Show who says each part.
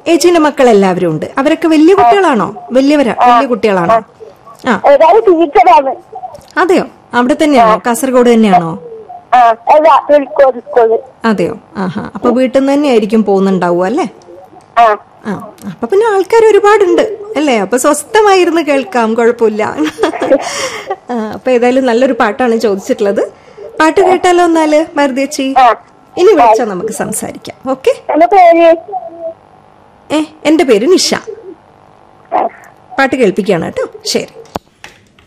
Speaker 1: ഏച്ചിന്റെ മക്കൾ എല്ലാവരും ഉണ്ട് അവരൊക്കെ വലിയ കുട്ടികളാണോ വലിയവരാ വലിയ കുട്ടികളാണോ ആ
Speaker 2: ഒരാൾ ടീച്ചറാണ്
Speaker 1: അതെയോ അവിടെ തന്നെയാണോ കാസർഗോഡ് തന്നെയാണോ
Speaker 2: ആ അല്ല കോഴിക്കോട് സ്കൂള്
Speaker 1: അതെയോ ആഹാ അപ്പൊ വീട്ടിൽ നിന്ന് തന്നെ ആയിരിക്കും പോകുന്നുണ്ടാവുക അല്ലേ
Speaker 2: ആ
Speaker 1: ആ അപ്പൊ പിന്നെ ആൾക്കാർ ഒരുപാടുണ്ട് അല്ലേ അപ്പൊ സ്വസ്ഥമായിരുന്ന് കേൾക്കാം കുഴപ്പമില്ല ആ, അപ്പൊ ഏതായാലും നല്ലൊരു പാട്ടാണ് ചോദിച്ചിട്ടുള്ളത് പാട്ട് കേട്ടാലോ എന്നാല് മരുതേച്ചി
Speaker 2: ആ
Speaker 1: ഇനി വിളിച്ചാൽ നമുക്ക് സംസാരിക്കാം ഓക്കെ
Speaker 2: എന്റെ പേര്
Speaker 1: ഏ എന്റെ പേര് നിഷ
Speaker 2: ആ
Speaker 1: പാട്ട് കേൾപ്പിക്കുകയാണ് കേട്ടോ ശരി